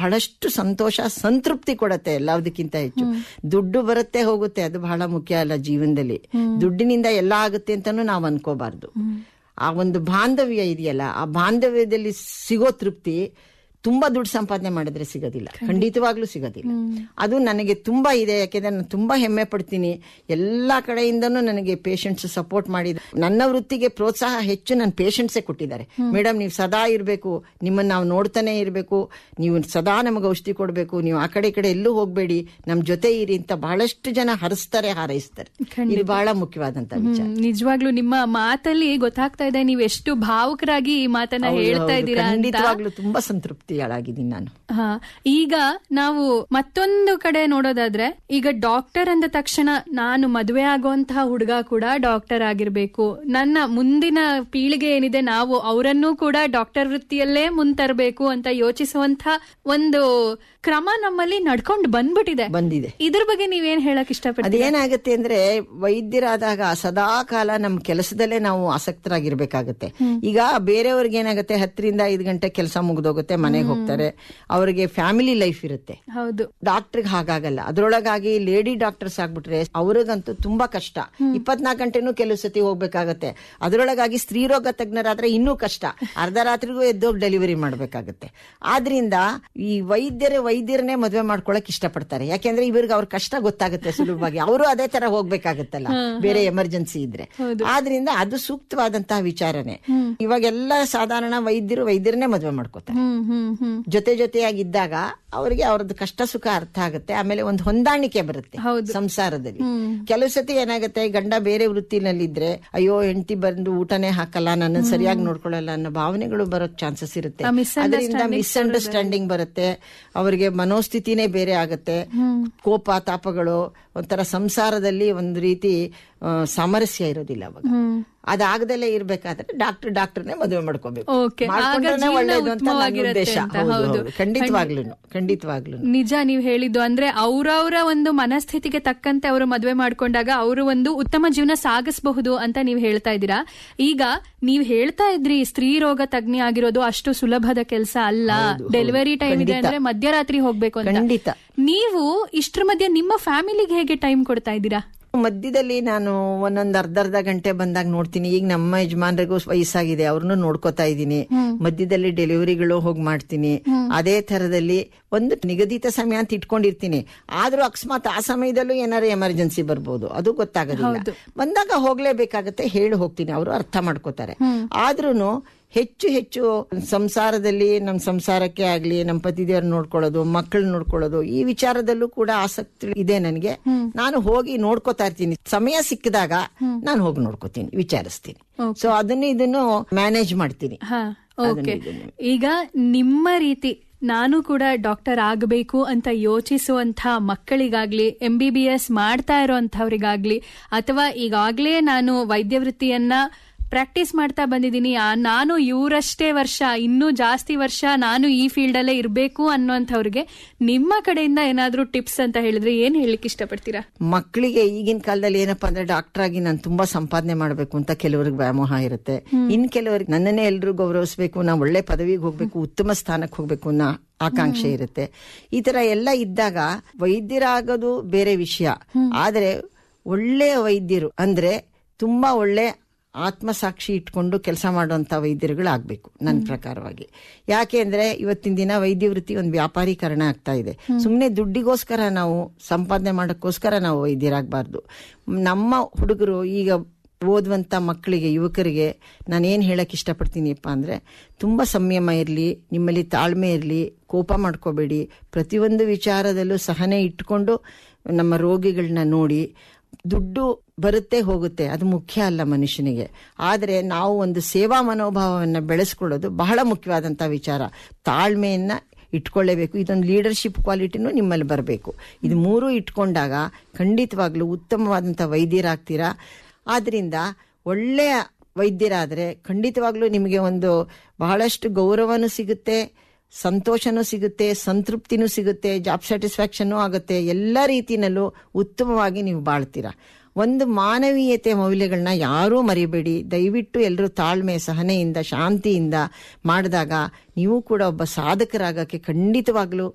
ಬಹಳಷ್ಟು ಸಂತೋಷ ಸಂತೃಪ್ತಿ ಕೊಡತ್ತೆ ಎಲ್ಲದಕ್ಕಿಂತ ಹೆಚ್ಚು ದುಡ್ಡು ಬರುತ್ತೆ ಹೋಗುತ್ತೆ ಅದು ಬಹಳ ಮುಖ್ಯ ಅಲ್ಲ ಜೀವನದಲ್ಲಿ ದುಡ್ಡಿನಿಂದ ಎಲ್ಲ ಆಗುತ್ತೆ ಅಂತಾನು ನಾವು ಅನ್ಕೋಬಾರ್ದು ಆ ಒಂದು ಬಾಂಧವ್ಯ ಇದೆಯಲ್ಲ ಆ ಬಾಂಧವ್ಯದಲ್ಲಿ ಸಿಗೋ ತೃಪ್ತಿ ತುಂಬಾ ದುಡ್ಡು ಸಂಪಾದನೆ ಮಾಡಿದ್ರೆ ಸಿಗೋದಿಲ್ಲ ಖಂಡಿತವಾಗ್ಲೂ ಸಿಗೋದಿಲ್ಲ ಅದು ನನಗೆ ತುಂಬಾ ಇದೆ ಯಾಕೆಂದ್ರೆ ನಾನು ತುಂಬಾ ಹೆಮ್ಮೆ ಪಡ್ತೀನಿ ಎಲ್ಲಾ ಕಡೆಯಿಂದನೂ ನನಗೆ ಪೇಷಂಟ್ಸ್ ಸಪೋರ್ಟ್ ಮಾಡಿದ ನನ್ನ ವೃತ್ತಿಗೆ ಪ್ರೋತ್ಸಾಹ ಹೆಚ್ಚು ನನ್ನ ಪೇಷಂಟ್ಸೇ ಕೊಟ್ಟಿದ್ದಾರೆ ಮೇಡಮ್ ನೀವು ಸದಾ ಇರಬೇಕು ನಿಮ್ಮನ್ನ ನಾವು ನೋಡ್ತಾನೆ ಇರಬೇಕು ನೀವು ಸದಾ ನಮಗೆ ಔಷಧಿ ಕೊಡಬೇಕು ನೀವು ಆ ಕಡೆ ಈ ಕಡೆ ಎಲ್ಲೂ ಹೋಗ್ಬೇಡಿ ನಮ್ ಜೊತೆ ಇರಿ ಅಂತ ಬಹಳಷ್ಟು ಜನ ಹರಿಸ್ತಾರೆ ಹಾರೈಸ್ತಾರೆ ಇದು ಬಹಳ ಮುಖ್ಯವಾದಂತ ವಿಚಾರ ಹ್ಮ್, ನಿಜವಾಗ್ಲೂ ನಿಮ್ಮ ಮಾತಲ್ಲಿ ಗೊತ್ತಾಗ್ತಾ ಇದೆ ನೀವು ಎಷ್ಟು ಭಾವುಕರಾಗಿ ಈ ಮಾತನ್ನ ಹೌದು, ಹೇಳ್ತಾ ಹೌದು. ಇದ್ದೀರಾ ಅಂತ ಖಂಡಿತವಾಗ್ಲೂ ತುಂಬಾ ಸಂತೃಪ್ತಿಯಾಳಾಗಿದ್ದೀನಿ ನಾನು ಹಾ ಈಗ ನಾವು ಮತ್ತೊಂದು ಕಡೆ ನೋಡೋದಾದ್ರೆ ಈಗ ಡಾಕ್ಟರ್ ಅಂದ ತಕ್ಷಣ ನಾನು ಮದುವೆ ಆಗುವಂತಹ ಹುಡುಗ ಕೂಡ ಡಾಕ್ಟರ್ ಆಗಿರ್ಬೇಕು ನನ್ನ ಮುಂದಿನ ಪೀಳಿಗೆ ಏನಿದೆ ನಾವು ಅವರನ್ನೂ ಕೂಡ ಡಾಕ್ಟರ್ ವೃತ್ತಿಯಲ್ಲೇ ಮುಂತರಬೇಕು ಅಂತ ಯೋಚಿಸುವಂತ ಒಂದು ಕ್ರಮ ನಮ್ಮಲ್ಲಿ ನಡ್ಕೊಂಡು ಬಂದ್ಬಿಟ್ಟಿದೆ ಬಂದಿದೆ ಇದ್ರ ಬಗ್ಗೆ ನೀವೇನ್ ಹೇಳಕ್ ಇಷ್ಟಪಡ್ತೀರಿ ಅದೇನಾಗುತ್ತೆ ಅಂದ್ರೆ ವೈದ್ಯರಾದಾಗ ಸದಾ ಕಾಲ ನಮ್ಮ ಕೆಲಸದಲ್ಲೇ ನಾವು ಆಸಕ್ತರಾಗಿರ್ಬೇಕಾಗತ್ತೆ ಈಗ ಬೇರೆಯವ್ರಿಗೆ ಏನಾಗುತ್ತೆ ಹತ್ತರಿಂದ ಐದು ಗಂಟೆ ಕೆಲಸ ಮುಗ್ದೋಗುತ್ತೆ ಮನೆಗೆ ಹೋಗ್ತಾರೆ ಅವರಿಗೆ ಫ್ಯಾಮಿಲಿ ಲೈಫ್ ಇರುತ್ತೆ ಹೌದು ಡಾಕ್ಟರ್ಗೆ ಹಾಗಾಗಲ್ಲ ಅದ್ರೊಳಗಾಗಿ ಲೇಡಿ ಡಾಕ್ಟರ್ಸ್ ಆಗ್ಬಿಟ್ರೆ ಅವ್ರಿಗಂತೂ ತುಂಬಾ ಕಷ್ಟ ಇಪ್ಪತ್ನಾಲ್ಕು ಗಂಟೆನೂ ಕೆಲವು ಸತಿ ಹೋಗ್ಬೇಕಾಗತ್ತೆ ಅದ್ರೊಳಗಾಗಿ ಸ್ತ್ರೀರೋಗ ತಜ್ಞರಾದ್ರೆ ಇನ್ನೂ ಕಷ್ಟ ಅರ್ಧ ರಾತ್ರಿಗೂ ಎದ್ದೋಗಿ ಡೆಲಿವರಿ ಮಾಡ್ಬೇಕಾಗತ್ತೆ ಆದ್ರಿಂದ ಈ ವೈದ್ಯರೇ ವೈದ್ಯರನ್ನೇ ಮದುವೆ ಮಾಡ್ಕೊಳಕ್ ಇಷ್ಟಪಡ್ತಾರೆ ಯಾಕೆಂದ್ರೆ ಇವ್ರಿಗೆ ಅವ್ರ ಕಷ್ಟ ಗೊತ್ತಾಗುತ್ತೆ ಸುಲಭವಾಗಿ ಅವರು ಅದೇ ತರ ಹೋಗ್ಬೇಕಾಗತ್ತಲ್ಲ ಬೇರೆ ಎಮರ್ಜೆನ್ಸಿ ಇದ್ರೆ ಆದ್ರಿಂದ ಅದು ಸೂಕ್ತವಾದಂತಹ ವಿಚಾರನೆ ಇವಾಗೆಲ್ಲ ಸಾಧಾರಣ ವೈದ್ಯರು ವೈದ್ಯರನ್ನೇ ಮದುವೆ ಮಾಡ್ಕೋತಾರೆ ಹ್ಮ್ ಹ್ಮ್ ಹ್ಮ್ ಜೊತೆ ಜೊತೆಯಾಗಿದ್ದಾಗ ಅವರಿಗೆ ಅವ್ರದ್ದು ಕಷ್ಟ ಸುಖ ಅರ್ಥ ಆಗುತ್ತೆ ಆಮೇಲೆ ಒಂದು ಹೊಂದಾಣಿಕೆ ಬರುತ್ತೆ ಸಂಸಾರದಲ್ಲಿ ಕೆಲವು ಸತಿ ಏನಾಗುತ್ತೆ ಗಂಡ ಬೇರೆ ವೃತ್ತಿನಲ್ಲಿದ್ರೆ ಅಯ್ಯೋ ಹೆಂಡತಿ ಬಂದು ಊಟನೇ ಹಾಕಲ್ಲ ನನ್ನ ಸರಿಯಾಗಿ ನೋಡ್ಕೊಳ್ಳಲ್ಲ ಅನ್ನೋ ಭಾವನೆಗಳು ಬರೋಕ್ ಚಾನ್ಸಸ್ ಇರುತ್ತೆ ಆ ಅದರಿಂದ ಮಿಸ್ಅಂಡರ್ಸ್ಟ್ಯಾಂಡಿಂಗ್ ಬರುತ್ತೆ ಅವರಿಗೆ ಮನೋಸ್ಥಿತಿನೇ ಬೇರೆ ಆಗುತ್ತೆ ಕೋಪ ತಾಪಗಳು ಒಂಥರ ಸಂಸಾರದಲ್ಲಿ ಒಂದು ರೀತಿ ಆ, ಸಾಮರಸ್ಯ ಇರೋದಿಲ್ಲ ಅವಾಗ ಅದಾಗದಲ್ಲೇ ಇರ್ಬೇಕಾದ್ರೆ ಡಾಕ್ಟರ್ ಡಾಕ್ಟರ್ನೇ ಮದುವೆ ಮಾಡ್ಕೋಬೇಕು Okay. ಆಗ ಮಾಡ್ಕೊಂಡ್ರೇನೆ ಜೀವನ ಒಳ್ಳೇದು ಅಂತ ನನ್ನ ಉತ್ತಮವಾಗಿರುತ್ತೆ ಉದ್ದೇಶ ಅಂತ, ಹೌದು, ಹೌದು. ಹೌದು. ಖಂಡಿತವಾಗ್ಲೂ ಖಂಡಿತವಾಗ್ಲೂ ನಿಜ ನೀವ್ ಹೇಳಿದ್ದು ಅಂದ್ರೆ ಅವ್ರವ್ರ ಒಂದು ಮನಸ್ಥಿತಿಗೆ ತಕ್ಕಂತೆ ಅವರು ಮದುವೆ ಮಾಡ್ಕೊಂಡಾಗ ಅವರು ಒಂದು ಉತ್ತಮ ಜೀವನ ಸಾಗಿಸಬಹುದು ಅಂತ ನೀವ್ ಹೇಳ್ತಾ ಇದ್ದೀರಾ ಈಗ ನೀವ್ ಹೇಳ್ತಾ ಇದ್ರಿ ಸ್ತ್ರೀ ರೋಗ ತಜ್ಞೆ ಆಗಿರೋದು ಅಷ್ಟು ಸುಲಭದ ಕೆಲಸ ಅಲ್ಲ ಡೆಲಿವರಿ ಟೈಮ್ ಇದೆ ಅಂದ್ರೆ ಮಧ್ಯರಾತ್ರಿ ಹೋಗ್ಬೇಕು ಅಂತ ಖಂಡಿತ ನೀವು ಇಷ್ಟ್ರ ಮಧ್ಯೆ ನಿಮ್ಮ ಫ್ಯಾಮಿಲಿಗೆ ಹೇಗೆ ಟೈಮ್ ಕೊಡ್ತಾ ಇದ್ದೀರಾ ಮಧ್ಯದಲ್ಲಿ ನಾನು ಒಂದೊಂದ್ ಅರ್ಧ ಅರ್ಧ ಗಂಟೆ ಬಂದಾಗ ನೋಡ್ತೀನಿ ಈಗ ನಮ್ಮ ಯಜಮಾನ್ರಿಗೂ ವಯಸ್ಸಾಗಿದೆ ಅವ್ರನ್ನು ನೋಡ್ಕೋತಾ ಇದ್ದೀನಿ ಮಧ್ಯದಲ್ಲಿ ಡೆಲಿವರಿಗಳು ಹೋಗಿ ಮಾಡ್ತೀನಿ ಅದೇ ತರದಲ್ಲಿ ಒಂದು ನಿಗದಿತ ಸಮಯ ಅಂತ ಇಟ್ಕೊಂಡಿರ್ತೀನಿ ಆದ್ರೂ ಅಕಸ್ಮಾತ್ ಆ ಸಮಯದಲ್ಲೂ ಏನಾರು ಎಮರ್ಜೆನ್ಸಿ ಬರ್ಬೋದು ಅದು ಗೊತ್ತಾಗೋದಿಲ್ಲ ಬಂದಾಗ ಹೋಗ್ಲೇಬೇಕಾಗತ್ತೆ ಹೇಳಿ ಹೋಗ್ತೀನಿ ಅವರು ಅರ್ಥ ಮಾಡ್ಕೋತಾರೆ ಆದ್ರೂನು ಹೆಚ್ಚು ಹೆಚ್ಚು ಸಂಸಾರದಲ್ಲಿ ನಮ್ಮ ಸಂಸಾರಕ್ಕೆ ಆಗ್ಲಿ ನಮ್ಮ ಪತಿದೇವ್ರ ನೋಡ್ಕೊಳ್ಳೋದು ಮಕ್ಕಳು ನೋಡ್ಕೊಳ್ಳೋದು ಈ ವಿಚಾರದಲ್ಲೂ ಕೂಡ ಆಸಕ್ತಿ ಇದೆ ನನಗೆ ನಾನು ಹೋಗಿ ನೋಡ್ಕೋತಾ ಇರ್ತೀನಿ ಸಮಯ ಸಿಕ್ಕಿದಾಗ ನಾನು ಹೋಗಿ ನೋಡ್ಕೋತೀನಿ ವಿಚಾರಿಸ್ತೀನಿ ಸೊ ಅದನ್ನು ಇದನ್ನು ಮ್ಯಾನೇಜ್ ಮಾಡ್ತೀನಿ ಹಾ ಓಕೆ ಈಗ ನಿಮ್ಮ ರೀತಿ ನಾನು ಕೂಡ ಡಾಕ್ಟರ್ ಆಗಬೇಕು ಅಂತ ಯೋಚಿಸುವಂತ ಮಕ್ಕಳಿಗಾಗ್ಲಿ ಎಂ ಬಿ ಬಿ ಎಸ್ ಮಾಡ್ತಾ ಇರೋಂಥವ್ರಿಗಾಗ್ಲಿ ಅಥವಾ ಈಗಾಗ್ಲೇ ನಾನು ವೈದ್ಯ ವೃತ್ತಿಯನ್ನ ಪ್ರಾಕ್ಟೀಸ್ ಮಾಡ್ತಾ ಬಂದಿದ್ದೀನಿ ಆ, ನಾನು ಇವರಷ್ಟೇ ವರ್ಷ ಇನ್ನೂ ಜಾಸ್ತಿ ವರ್ಷ ನಾನು ಈ ಫೀಲ್ಡ್ ಅಲ್ಲೇ ಇರಬೇಕು ಅನ್ನೋಂಥವ್ರಿಗೆ ನಿಮ್ಮ ಕಡೆಯಿಂದ ಏನಾದ್ರೂ ಟಿಪ್ಸ್ ಅಂತ ಹೇಳಿದ್ರೆ ಏನ್ ಹೇಳಲಿಕ್ಕೆ ಇಷ್ಟಪಡ್ತೀರಾ ಮಕ್ಕಳಿಗೆ ಈಗಿನ ಕಾಲದಲ್ಲಿ ಏನಪ್ಪಾ ಅಂದ್ರೆ ಡಾಕ್ಟರ್ ಆಗಿ ನಾನು ತುಂಬಾ ಸಂಪಾದನೆ ಮಾಡಬೇಕು ಅಂತ ಕೆಲವರಿಗೆ ವ್ಯಾಮೋಹ ಇರುತ್ತೆ ಇನ್ ಕೆಲವರಿಗೆ ನನ್ನನ್ನೇ ಎಲ್ರು ಗೌರವಿಸಬೇಕು ನಾ ಒಳ್ಳೆ ಪದವಿಗೆ ಹೋಗ್ಬೇಕು ಉತ್ತಮ ಸ್ಥಾನಕ್ಕೆ ಹೋಗ್ಬೇಕು ಅನ್ನೋ ಆಕಾಂಕ್ಷೆ ಇರುತ್ತೆ ಈ ತರ ಎಲ್ಲ ಇದ್ದಾಗ ವೈದ್ಯರಾಗೋದು ಬೇರೆ ವಿಷಯ ಆದ್ರೆ ಒಳ್ಳೆಯ ವೈದ್ಯರು ಅಂದ್ರೆ ತುಂಬಾ ಒಳ್ಳೆ ಆತ್ಮಸಾಕ್ಷಿ ಇಟ್ಕೊಂಡು ಕೆಲಸ ಮಾಡುವಂತ ವೈದ್ಯರುಗಳಾಗಬೇಕು ನನ್ನ ಪ್ರಕಾರವಾಗಿ ಯಾಕೆ ಅಂದ್ರೆ ಇವತ್ತಿನ ದಿನ ವೈದ್ಯ ವೃತ್ತಿ ಒಂದು ವ್ಯಾಪಾರೀಕರಣ ಆಗ್ತಾ ಇದೆ ಸುಮ್ಮನೆ ದುಡ್ಡಿಗೋಸ್ಕರ ನಾವು ಸಂಪಾದನೆ ಮಾಡೋಕ್ಕೋಸ್ಕರ ನಾವು ವೈದ್ಯರಾಗಬಾರ್ದು ನಮ್ಮ ಹುಡುಗರು ಈಗ ಓದುವಂತ ಮಕ್ಕಳಿಗೆ ಯುವಕರಿಗೆ ನಾನೇನ್ ಹೇಳಕ್ ಇಷ್ಟಪಡ್ತೀನಿಪ್ಪ ಅಂದ್ರೆ ತುಂಬಾ ಸಂಯಮ ಇರಲಿ ನಿಮ್ಮಲ್ಲಿ ತಾಳ್ಮೆ ಇರಲಿ ಕೋಪ ಮಾಡ್ಕೋಬೇಡಿ ಪ್ರತಿಯೊಂದು ವಿಚಾರದಲ್ಲೂ ಸಹನೆ ಇಟ್ಕೊಂಡು ನಮ್ಮ ರೋಗಿಗಳನ್ನ ನೋಡಿ ದುಡ್ಡು ಬರುತ್ತೆ ಹೋಗುತ್ತೆ ಅದು ಮುಖ್ಯ ಅಲ್ಲ ಮನುಷ್ಯನಿಗೆ ಆದರೆ ನಾವು ಒಂದು ಸೇವಾ ಮನೋಭಾವವನ್ನು ಬೆಳೆಸ್ಕೊಳ್ಳೋದು ಬಹಳ ಮುಖ್ಯವಾದಂಥ ವಿಚಾರ ತಾಳ್ಮೆಯನ್ನ ಇಟ್ಕೊಳ್ಳೇಬೇಕು ಇದೊಂದು ಲೀಡರ್ಶಿಪ್ ಕ್ವಾಲಿಟಿನೂ ನಿಮ್ಮಲ್ಲಿ ಬರಬೇಕು ಇದು ಮೂರೂ ಇಟ್ಕೊಂಡಾಗ ಖಂಡಿತವಾಗ್ಲೂ ಉತ್ತಮವಾದಂಥ ವೈದ್ಯರಾಗ್ತೀರಾ ಆದ್ರಿಂದ ಒಳ್ಳೆಯ ವೈದ್ಯರಾದರೆ ಖಂಡಿತವಾಗ್ಲೂ ನಿಮಗೆ ಒಂದು ಬಹಳಷ್ಟು ಗೌರವನೂ ಸಿಗುತ್ತೆ ಸಂತೋಷನೂ ಸಿಗುತ್ತೆ ಸಂತೃಪ್ತಿನೂ ಸಿಗುತ್ತೆ ಜಾಬ್ ಸ್ಯಾಟಿಸ್ಫ್ಯಾಕ್ಷನ್ ಆಗುತ್ತೆ ಎಲ್ಲ ರೀತಿನಲ್ಲೂ ಉತ್ತಮವಾಗಿ ನೀವು ಬಾಳ್ತೀರಾ ಒಂದು ಮಾನವೀಯತೆ ಮೌಲ್ಯಗಳನ್ನ ಯಾರೂ ಮರಿಬೇಡಿ ದಯವಿಟ್ಟು ಎಲ್ಲರೂ ತಾಳ್ಮೆ ಸಹನೆಯಿಂದ ಶಾಂತಿಯಿಂದ ಮಾಡಿದಾಗ ನೀವು ಕೂಡ ಒಬ್ಬ ಸಾಧಕರಾಗಕ್ಕೆ ಖಂಡಿತವಾಗ್ಲೂ